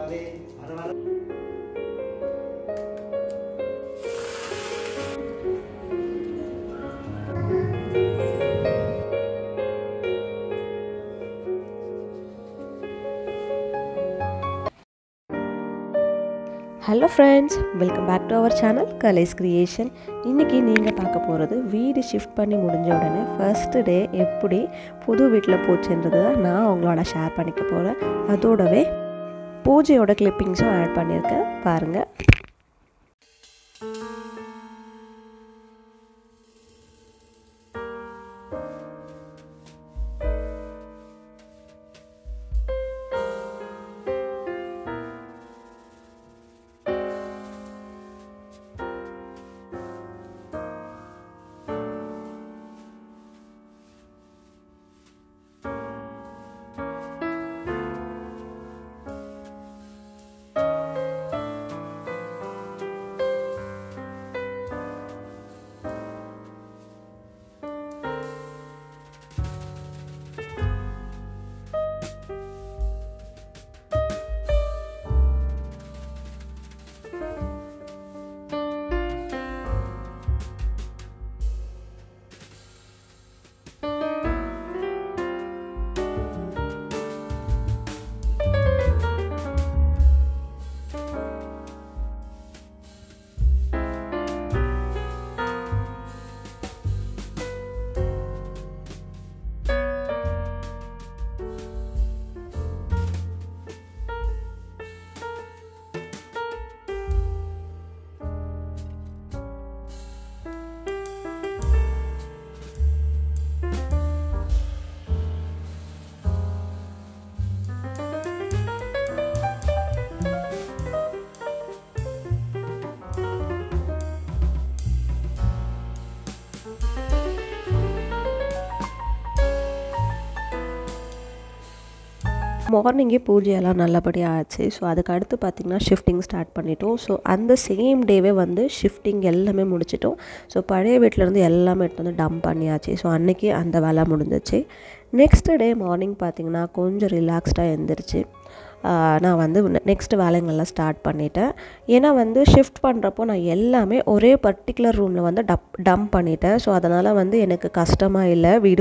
மக்களே வர வர hello friends welcome back to our channel கலேஸ் கிரியேஷன் இன்றைக்கி நீங்கள் பார்க்க போகிறது வீடு ஷிஃப்ட் பண்ணி முடிஞ்ச உடனே ஃபஸ்ட்டு டே எப்படி புது வீட்டில் போச்சுன்றது தான் நான் உங்களோட ஷேர் பண்ணிக்க போகிறேன் அதோடவே பூஜையோட கிளிப்பிங்ஸும் ஆட் பண்ணியிருக்கேன் பாருங்கள் மார்னிங்கே பூஜையெல்லாம் நல்லபடியாக ஆச்சு ஸோ அதுக்கு அடுத்து பார்த்திங்கன்னா ஷிஃப்டிங் ஸ்டார்ட் பண்ணிட்டோம் ஸோ அந்த சேம் டேவே வந்து ஷிஃப்டிங் எல்லாமே முடிச்சிட்டோம் ஸோ பழைய வீட்டிலேருந்து எல்லாமே எடுத்து வந்து டம்ப் பண்ணியாச்சு ஸோ அன்றைக்கி அந்த வேலை முடிஞ்சிச்சு நெக்ஸ்ட் டே மார்னிங் பார்த்திங்கன்னா கொஞ்சம் ரிலாக்ஸ்டாக எழுந்திரிச்சு நான் வந்து நெக்ஸ்ட் வேலைங்கள்லாம் ஸ்டார்ட் பண்ணிட்டேன் ஏன்னா வந்து ஷிஃப்ட் பண்ணுறப்போ நான் எல்லாமே ஒரே பர்டிகுலர் ரூமில் வந்து டப் டம்ப் பண்ணிட்டேன் ஸோ அதனால் வந்து எனக்கு கஷ்டமாக இல்லை வீடு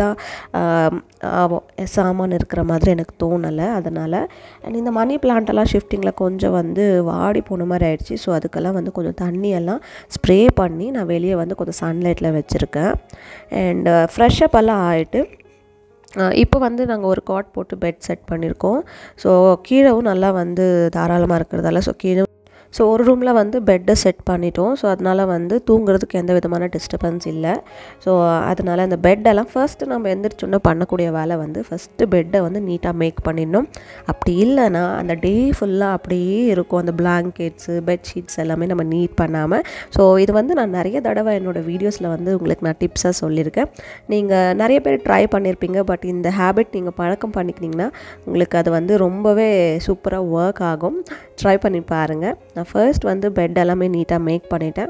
ஃபுல்லாக சாமான் இருக்கிற மாதிரி எனக்கு தோணலை அதனால் அண்ட் இந்த மணி பிளான்ட்டெல்லாம் ஷிஃப்டிங்கில் கொஞ்சம் வந்து வாடி போன மாதிரி ஆயிடுச்சு ஸோ அதுக்கெல்லாம் வந்து கொஞ்சம் தண்ணியெல்லாம் ஸ்ப்ரே பண்ணி நான் வெளியே வந்து கொஞ்சம் சன்லைட்டில் வச்சுருக்கேன் அண்ட் ஃப்ரெஷ்ஷப் எல்லாம் ஆகிட்டு இப்போ வந்து நாங்கள் ஒரு காட் போட்டு பெட் செட் பண்ணியிருக்கோம் ஸோ கீழவும் நல்லா வந்து தாராளமாக இருக்கிறதால ஸோ கீழே ஸோ ஒரு ரூமில் வந்து பெட்டை செட் பண்ணிட்டோம் ஸோ அதனால் வந்து தூங்குறதுக்கு எந்த விதமான டிஸ்டர்பன்ஸ் இல்லை ஸோ அதனால் அந்த பெட்டெல்லாம் ஃபஸ்ட்டு நம்ம எந்திரிச்சோன்னே பண்ணக்கூடிய வேலை வந்து ஃபஸ்ட்டு பெட்டை வந்து நீட்டாக மேக் பண்ணிடணும் அப்படி இல்லைன்னா அந்த டே ஃபுல்லாக அப்படியே இருக்கும் அந்த பிளாங்கெட்ஸு பெட்ஷீட்ஸ் எல்லாமே நம்ம நீட் பண்ணாமல் ஸோ இது வந்து நான் நிறைய தடவை என்னோடய வீடியோஸில் வந்து உங்களுக்கு நான் டிப்ஸாக சொல்லியிருக்கேன் நீங்கள் நிறைய பேர் ட்ரை பண்ணியிருப்பீங்க பட் இந்த ஹேபிட் நீங்கள் பழக்கம் பண்ணிக்கிட்டிங்கன்னா உங்களுக்கு அது வந்து ரொம்பவே சூப்பராக ஒர்க் ஆகும் ட்ரை பண்ணி பாருங்கள் நான் ஃபர்ஸ்ட் வந்து பெட் எல்லாமே நீட்டாக மேக் பண்ணிட்டேன்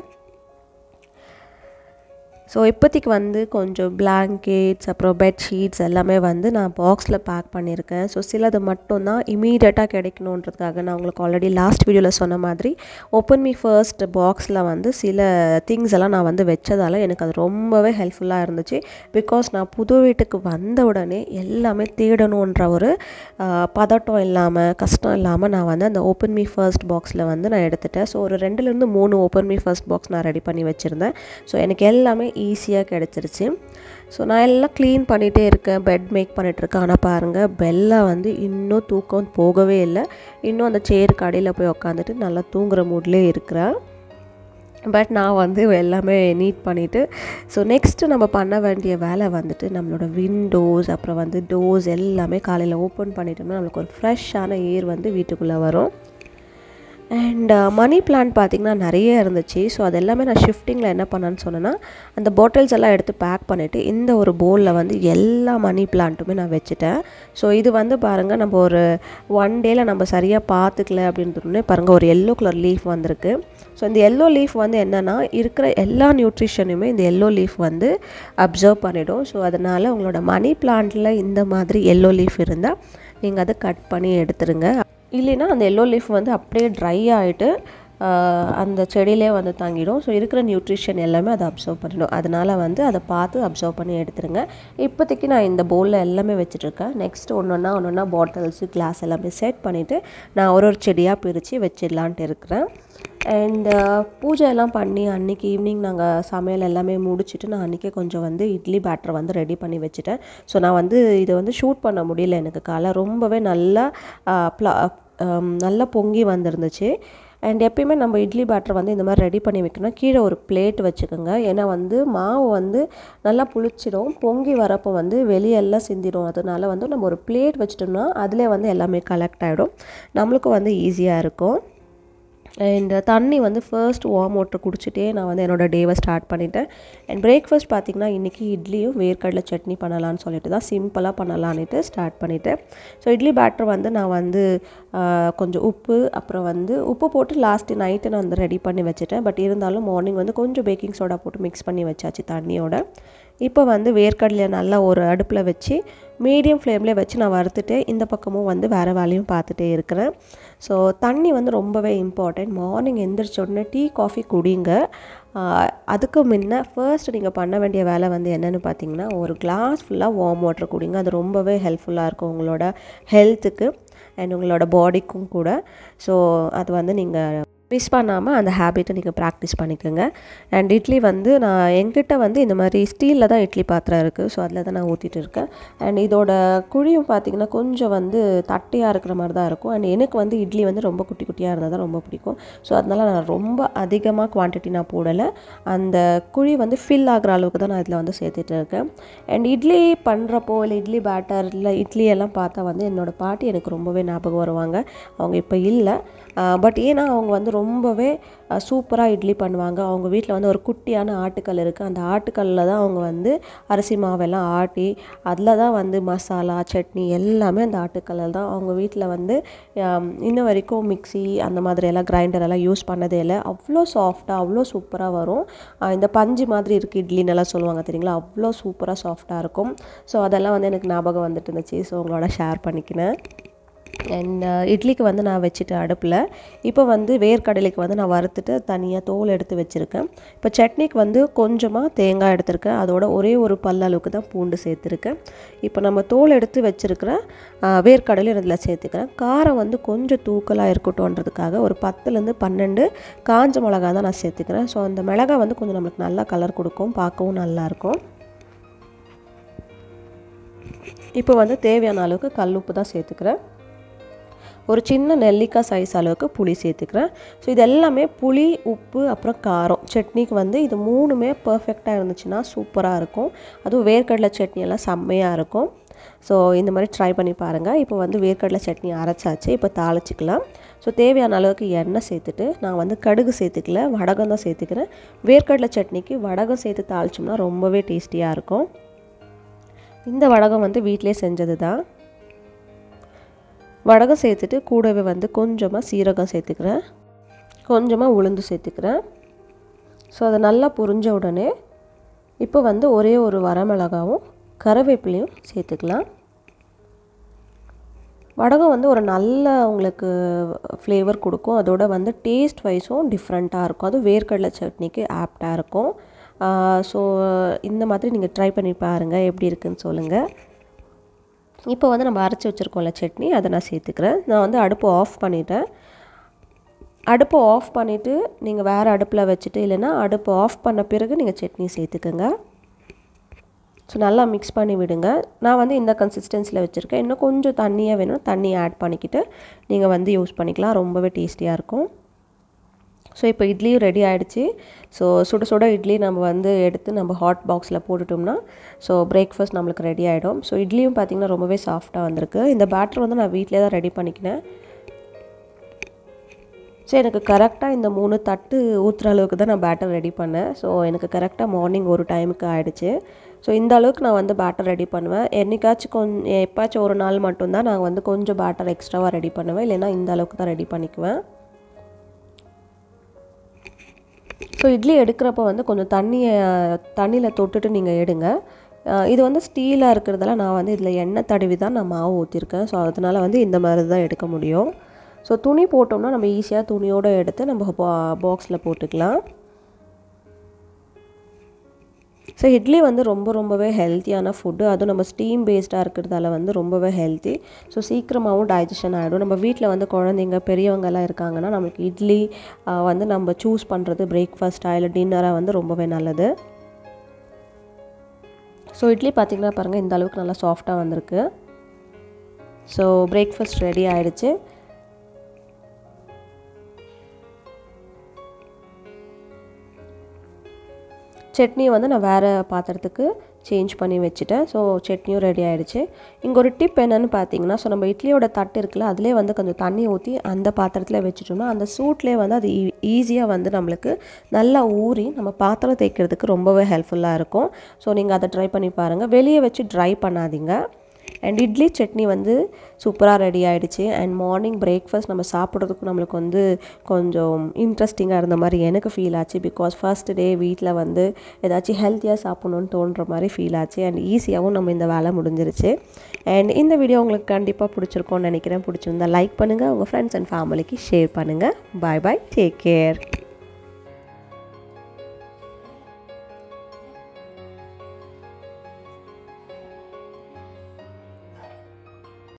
ஸோ இப்போதைக்கு வந்து கொஞ்சம் பிளாங்கெட்ஸ் அப்புறம் பெட்ஷீட்ஸ் எல்லாமே வந்து நான் பாக்ஸில் பேக் பண்ணியிருக்கேன் ஸோ சிலது மட்டும்தான் இமீடியட்டாக கிடைக்கணுன்றதுக்காக நான் உங்களுக்கு ஆல்ரெடி லாஸ்ட் வீடியோவில் சொன்ன மாதிரி ஓப்பன் மீ ஃபர்ஸ்ட் பாக்ஸில் வந்து சில திங்ஸ் எல்லாம் நான் வந்து வச்சதால் எனக்கு அது ரொம்பவே ஹெல்ப்ஃபுல்லாக இருந்துச்சு பிகாஸ் நான் புது வீட்டுக்கு வந்த உடனே எல்லாமே தேடணுன்ற ஒரு பதட்டம் இல்லாமல் கஷ்டம் இல்லாமல் நான் வந்து அந்த ஓப்பன் மீ ஃபர்ஸ்ட் பாக்ஸில் வந்து நான் எடுத்துட்டேன் ஸோ ஒரு ரெண்டுலேருந்து மூணு ஓப்பன் மீ ஃபர்ஸ்ட் பாக்ஸ் நான் ரெடி பண்ணி வச்சுருந்தேன் ஸோ எனக்கு எல்லாமே ஈஸியாக கிடச்சிருச்சு ஸோ நான் எல்லாம் க்ளீன் பண்ணிகிட்டே இருக்கேன் பெட் மேக் பண்ணிகிட்ருக்கேன் ஆனால் பாருங்கள் பெல்லா வந்து இன்னும் தூக்கம் போகவே இல்லை இன்னும் அந்த சேருக்கு அடியில் போய் உக்காந்துட்டு நல்லா தூங்குற மூட்லேயே இருக்கிறேன் பட் நான் வந்து எல்லாமே நீட் பண்ணிவிட்டு ஸோ நெக்ஸ்ட்டு நம்ம பண்ண வேண்டிய வேலை வந்துட்டு நம்மளோட விண்டோஸ் அப்புறம் வந்து டோர்ஸ் எல்லாமே காலையில் ஓப்பன் பண்ணிட்டோம்னா நம்மளுக்கு ஒரு ஃப்ரெஷ்ஷான ஏர் வந்து வீட்டுக்குள்ளே வரும் அண்ட் மணி பிளான்ட் பார்த்திங்கன்னா நிறைய இருந்துச்சு ஸோ அது எல்லாமே நான் ஷிஃப்டிங்கில் என்ன பண்ணேன்னு சொன்னேன்னா அந்த பாட்டில்ஸ் எல்லாம் எடுத்து பேக் பண்ணிவிட்டு இந்த ஒரு போலில் வந்து எல்லா மணி பிளான்ட்டுமே நான் வச்சுட்டேன் ஸோ இது வந்து பாருங்கள் நம்ம ஒரு ஒன் டேயில் நம்ம சரியாக பார்த்துக்கல அப்படின்றதுனே பாருங்கள் ஒரு எல்லோ கலர் லீஃப் வந்திருக்கு ஸோ இந்த எல்லோ லீஃப் வந்து என்னென்னா இருக்கிற எல்லா நியூட்ரிஷனுமே இந்த எல்லோ லீஃப் வந்து அப்சர்வ் பண்ணிடும் ஸோ அதனால் உங்களோட மணி பிளான்ட்டில் இந்த மாதிரி எல்லோ லீஃப் இருந்தால் நீங்கள் அதை கட் பண்ணி எடுத்துருங்க இல்லைன்னா அந்த எல்லோ லீஃப் வந்து அப்படியே ட்ரை ஆகிட்டு அந்த செடியிலே வந்து தங்கிடும் ஸோ இருக்கிற நியூட்ரிஷன் எல்லாமே அதை அப்சர்வ் பண்ணிடும் அதனால் வந்து அதை பார்த்து அப்சர்வ் பண்ணி எடுத்துருங்க இப்போதைக்கு நான் இந்த பவுலில் எல்லாமே வச்சுட்ருக்கேன் நெக்ஸ்ட் ஒன்று ஒன்றா ஒன்று ஒன்றா பாட்டில்ஸு கிளாஸ் எல்லாமே செட் பண்ணிவிட்டு நான் ஒரு ஒரு செடியாக பிரித்து வச்சிடலான்ட்டு இருக்கிறேன் அண்ட் பூஜை எல்லாம் பண்ணி அன்றைக்கி ஈவினிங் நாங்கள் சமையல் எல்லாமே முடிச்சுட்டு நான் அன்றைக்கே கொஞ்சம் வந்து இட்லி பேட்டர் வந்து ரெடி பண்ணி வச்சுட்டேன் ஸோ நான் வந்து இதை வந்து ஷூட் பண்ண முடியல எனக்கு காலை ரொம்பவே நல்லா ப்ளா நல்லா பொங்கி வந்திருந்துச்சு அண்ட் எப்பயுமே நம்ம இட்லி பேட்டர் வந்து இந்த மாதிரி ரெடி பண்ணி வைக்கணும் கீழே ஒரு பிளேட் வச்சுக்கோங்க ஏன்னா வந்து மாவு வந்து நல்லா புளிச்சிடும் பொங்கி வரப்போ வந்து வெளியெல்லாம் சிந்திடும் அதனால வந்து நம்ம ஒரு பிளேட் வச்சிட்டோம்னா அதிலே வந்து எல்லாமே கலெக்ட் ஆகிடும் நம்மளுக்கும் வந்து ஈஸியாக இருக்கும் அண்ட் தண்ணி வந்து ஃபர்ஸ்ட் வார்ம் வாட்டர் குடிச்சிட்டே நான் வந்து என்னோடய டேவை ஸ்டார்ட் பண்ணிட்டேன் அண்ட் பிரேக்ஃபாஸ்ட் பார்த்திங்கன்னா இன்றைக்கி இட்லியும் வேர்க்கடலை சட்னி பண்ணலான்னு சொல்லிட்டு தான் சிம்பிளாக பண்ணலான்ட்டு ஸ்டார்ட் பண்ணிட்டேன் ஸோ இட்லி பேட்டர் வந்து நான் வந்து கொஞ்சம் உப்பு அப்புறம் வந்து உப்பு போட்டு லாஸ்ட்டு நைட்டு நான் வந்து ரெடி பண்ணி வச்சுட்டேன் பட் இருந்தாலும் மார்னிங் வந்து கொஞ்சம் பேக்கிங் சோடா போட்டு மிக்ஸ் பண்ணி வச்சாச்சு தண்ணியோட இப்போ வந்து வேர்க்கடலையை நல்லா ஒரு அடுப்பில் வச்சு மீடியம் ஃப்ளேம்லேயே வச்சு நான் வறுத்துட்டு இந்த பக்கமும் வந்து வேறு வேலையும் பார்த்துட்டே இருக்கிறேன் ஸோ தண்ணி வந்து ரொம்பவே இம்பார்ட்டண்ட் மார்னிங் எந்திரிச்ச உடனே டீ காஃபி குடிங்க அதுக்கு முன்ன ஃபர்ஸ்ட் நீங்கள் பண்ண வேண்டிய வேலை வந்து என்னென்னு பார்த்தீங்கன்னா ஒரு கிளாஸ் ஃபுல்லாக வார்ம் வாட்டர் குடிங்க அது ரொம்பவே ஹெல்ப்ஃபுல்லாக இருக்கும் உங்களோட ஹெல்த்துக்கு அண்ட் உங்களோட பாடிக்கும் கூட ஸோ அது வந்து நீங்கள் மிஸ் பண்ணாமல் அந்த ஹேபிட்டை நீங்கள் ப்ராக்டிஸ் பண்ணிக்கோங்க அண்ட் இட்லி வந்து நான் என்கிட்ட வந்து இந்த மாதிரி ஸ்டீலில் தான் இட்லி பாத்திரம் இருக்குது ஸோ அதில் தான் நான் ஊற்றிட்டு இருக்கேன் அண்ட் இதோட குழியும் பார்த்திங்கன்னா கொஞ்சம் வந்து தட்டையாக இருக்கிற மாதிரி தான் இருக்கும் அண்ட் எனக்கு வந்து இட்லி வந்து ரொம்ப குட்டி குட்டியாக இருந்தால் தான் ரொம்ப பிடிக்கும் ஸோ அதனால் நான் ரொம்ப அதிகமாக குவான்டிட்டி நான் போடலை அந்த குழி வந்து ஃபில் ஆகிற அளவுக்கு தான் நான் இதில் வந்து சேர்த்துட்டு இருக்கேன் அண்ட் இட்லி பண்ணுறப்போ இல்லை இட்லி பேட்டர் இல்லை இட்லி எல்லாம் பார்த்தா வந்து என்னோடய பாட்டி எனக்கு ரொம்பவே ஞாபகம் வருவாங்க அவங்க இப்போ இல்லை பட் ஏன்னா அவங்க வந்து ரொம்பவே சூப்பராக இட்லி பண்ணுவாங்க அவங்க வீட்டில் வந்து ஒரு குட்டியான ஆட்டுக்கல் இருக்குது அந்த ஆட்டுக்கல்லில் தான் அவங்க வந்து அரிசி மாவெல்லாம் ஆட்டி அதில் தான் வந்து மசாலா சட்னி எல்லாமே அந்த ஆட்டுக்கல்லில் தான் அவங்க வீட்டில் வந்து இன்ன வரைக்கும் மிக்சி அந்த மாதிரி எல்லாம் கிரைண்டர் எல்லாம் யூஸ் பண்ணதே இல்லை அவ்வளோ சாஃப்டாக அவ்வளோ சூப்பராக வரும் இந்த பஞ்சு மாதிரி இருக்குது இட்லின்னு எல்லாம் சொல்லுவாங்க தெரியுங்களா அவ்வளோ சூப்பராக சாஃப்டாக இருக்கும் ஸோ அதெல்லாம் வந்து எனக்கு ஞாபகம் வந்துட்டு இருந்துச்சு ஸோ உங்களோட ஷேர் பண்ணிக்கினேன் அண்ட் இட்லிக்கு வந்து நான் வச்சுட்டு அடுப்பில் இப்போ வந்து வேர்க்கடலைக்கு வந்து நான் வறுத்துட்டு தனியாக தோல் எடுத்து வச்சுருக்கேன் இப்போ சட்னிக்கு வந்து கொஞ்சமாக தேங்காய் எடுத்திருக்கேன் அதோட ஒரே ஒரு பல்ல அளவுக்கு தான் பூண்டு சேர்த்துருக்கேன் இப்போ நம்ம தோல் எடுத்து வச்சுருக்கிற வேர்க்கடலையும் இதில் சேர்த்துக்கிறேன் காரம் வந்து கொஞ்சம் தூக்கலாக இருக்கட்டும்ன்றதுக்காக ஒரு பத்துலேருந்து பன்னெண்டு காஞ்ச மிளகா தான் நான் சேர்த்துக்கிறேன் ஸோ அந்த மிளகா வந்து கொஞ்சம் நம்மளுக்கு நல்லா கலர் கொடுக்கும் பார்க்கவும் நல்லாயிருக்கும் இப்போ வந்து தேவையான அளவுக்கு கல் உப்பு தான் சேர்த்துக்கிறேன் ஒரு சின்ன நெல்லிக்காய் சைஸ் அளவுக்கு புளி சேர்த்துக்கிறேன் ஸோ இது எல்லாமே புளி உப்பு அப்புறம் காரம் சட்னிக்கு வந்து இது மூணுமே பர்ஃபெக்டாக இருந்துச்சுன்னா சூப்பராக இருக்கும் அதுவும் வேர்க்கடலை சட்னி எல்லாம் செம்மையாக இருக்கும் ஸோ இந்த மாதிரி ட்ரை பண்ணி பாருங்கள் இப்போ வந்து வேர்க்கடலை சட்னி அரைச்சாச்சு இப்போ தாளிச்சிக்கலாம் ஸோ தேவையான அளவுக்கு எண்ணெய் சேர்த்துட்டு நான் வந்து கடுகு சேர்த்துக்கல வடகம் தான் சேர்த்துக்கிறேன் வேர்க்கடலை சட்னிக்கு வடகம் சேர்த்து தாளிச்சோம்னா ரொம்பவே டேஸ்டியாக இருக்கும் இந்த வடகம் வந்து வீட்டிலே செஞ்சது தான் வடகம் சேர்த்துட்டு கூடவே வந்து கொஞ்சமாக சீரகம் சேர்த்துக்கிறேன் கொஞ்சமாக உளுந்து சேர்த்துக்கிறேன் ஸோ அதை நல்லா புரிஞ்ச உடனே இப்போ வந்து ஒரே ஒரு வரமிளகாவும் கருவேப்பிலையும் சேர்த்துக்கலாம் வடகம் வந்து ஒரு நல்ல உங்களுக்கு ஃப்ளேவர் கொடுக்கும் அதோட வந்து டேஸ்ட் வைஸும் டிஃப்ரெண்ட்டாக இருக்கும் அதுவும் வேர்க்கடலை சட்னிக்கு ஆப்டாக இருக்கும் ஸோ இந்த மாதிரி நீங்கள் ட்ரை பண்ணி பாருங்கள் எப்படி இருக்குன்னு சொல்லுங்கள் இப்போ வந்து நம்ம அரைச்சி வச்சுருக்கோம்ல சட்னி அதை நான் சேர்த்துக்கிறேன் நான் வந்து அடுப்பு ஆஃப் பண்ணிட்டேன் அடுப்பு ஆஃப் பண்ணிவிட்டு நீங்கள் வேறு அடுப்பில் வச்சுட்டு இல்லைன்னா அடுப்பு ஆஃப் பண்ண பிறகு நீங்கள் சட்னி சேர்த்துக்கோங்க ஸோ நல்லா மிக்ஸ் பண்ணி விடுங்க நான் வந்து இந்த கன்சிஸ்டன்சியில் வச்சுருக்கேன் இன்னும் கொஞ்சம் தண்ணியாக வேணும் தண்ணி ஆட் பண்ணிக்கிட்டு நீங்கள் வந்து யூஸ் பண்ணிக்கலாம் ரொம்பவே டேஸ்டியாக இருக்கும் ஸோ இப்போ இட்லியும் ரெடி ஆகிடுச்சு ஸோ சுட சுட இட்லி நம்ம வந்து எடுத்து நம்ம ஹாட் பாக்ஸில் போட்டுட்டோம்னா ஸோ பிரேக்ஃபாஸ்ட் நம்மளுக்கு ரெடி ஆகிடும் ஸோ இட்லியும் பார்த்திங்கன்னா ரொம்பவே சாஃப்டாக வந்திருக்கு இந்த பேட்டர் வந்து நான் வீட்டிலே தான் ரெடி பண்ணிக்கினேன் ஸோ எனக்கு கரெக்டாக இந்த மூணு தட்டு ஊற்றுற அளவுக்கு தான் நான் பேட்டர் ரெடி பண்ணேன் ஸோ எனக்கு கரெக்டாக மார்னிங் ஒரு டைமுக்கு ஆகிடுச்சு ஸோ இந்த அளவுக்கு நான் வந்து பேட்டர் ரெடி பண்ணுவேன் என்னைக்காச்சும் கொஞ்சம் எப்பாச்சும் ஒரு நாள் மட்டும்தான் நான் வந்து கொஞ்சம் பேட்டர் எக்ஸ்ட்ராவாக ரெடி பண்ணுவேன் இல்லைன்னா இந்த அளவுக்கு தான் ரெடி பண்ணிக்குவேன் ஸோ இட்லி எடுக்கிறப்ப வந்து கொஞ்சம் தண்ணியை தண்ணியில் தொட்டுட்டு நீங்கள் எடுங்க இது வந்து ஸ்டீலாக இருக்கிறதால நான் வந்து இதில் எண்ணெய் தடவி தான் நான் மாவு ஊற்றிருக்கேன் ஸோ அதனால் வந்து இந்த மாதிரி தான் எடுக்க முடியும் ஸோ துணி போட்டோம்னா நம்ம ஈஸியாக துணியோடு எடுத்து நம்ம பாக்ஸில் போட்டுக்கலாம் ஸோ இட்லி வந்து ரொம்ப ரொம்பவே ஹெல்த்தியான ஃபுட்டு அதுவும் நம்ம ஸ்டீம் பேஸ்டாக இருக்கிறதால வந்து ரொம்பவே ஹெல்த்தி ஸோ சீக்கிரமாகவும் டைஜஷன் ஆகிடும் நம்ம வீட்டில் வந்து குழந்தைங்க பெரியவங்கெல்லாம் இருக்காங்கன்னா நம்மளுக்கு இட்லி வந்து நம்ம சூஸ் பண்ணுறது பிரேக்ஃபாஸ்ட்டாக இல்லை டின்னராக வந்து ரொம்பவே நல்லது ஸோ இட்லி பார்த்திங்கன்னா பாருங்கள் இந்த அளவுக்கு நல்லா சாஃப்டாக வந்திருக்கு ஸோ பிரேக்ஃபாஸ்ட் ரெடி ஆகிடுச்சு சட்னி வந்து நான் வேறு பாத்திரத்துக்கு சேஞ்ச் பண்ணி வச்சுட்டேன் ஸோ சட்னியும் ரெடி ஆகிடுச்சு இங்கே ஒரு டிப் என்னென்னு பார்த்தீங்கன்னா ஸோ நம்ம இட்லியோட தட்டு இருக்குல்ல அதிலே வந்து கொஞ்சம் தண்ணி ஊற்றி அந்த பாத்திரத்தில் வச்சுட்டோம்னா அந்த சூட்லேயே வந்து அது ஈஸியாக வந்து நம்மளுக்கு நல்லா ஊறி நம்ம பாத்திரம் தேய்க்கிறதுக்கு ரொம்பவே ஹெல்ப்ஃபுல்லாக இருக்கும் ஸோ நீங்கள் அதை ட்ரை பண்ணி பாருங்கள் வெளியே வச்சு ட்ரை பண்ணாதீங்க அண்ட் இட்லி சட்னி வந்து சூப்பராக ரெடி ஆகிடுச்சு அண்ட் மார்னிங் பிரேக்ஃபாஸ்ட் நம்ம சாப்பிட்றதுக்கு நம்மளுக்கு வந்து கொஞ்சம் இன்ட்ரெஸ்டிங்காக இருந்த மாதிரி எனக்கு ஃபீல் ஆச்சு பிகாஸ் ஃபர்ஸ்ட் டே வீட்டில் வந்து ஏதாச்சும் ஹெல்த்தியாக சாப்பிட்ணுன்னு தோன்ற மாதிரி ஃபீல் ஆச்சு அண்ட் ஈஸியாகவும் நம்ம இந்த வேலை முடிஞ்சிருச்சு அண்ட் இந்த வீடியோ உங்களுக்கு கண்டிப்பாக பிடிச்சிருக்கோன்னு நினைக்கிறேன் பிடிச்சிருந்தா லைக் பண்ணுங்கள் உங்கள் ஃப்ரெண்ட்ஸ் அண்ட் ஃபேமிலிக்கு ஷேர் பண்ணுங்கள் பாய் பாய் டேக் கேர்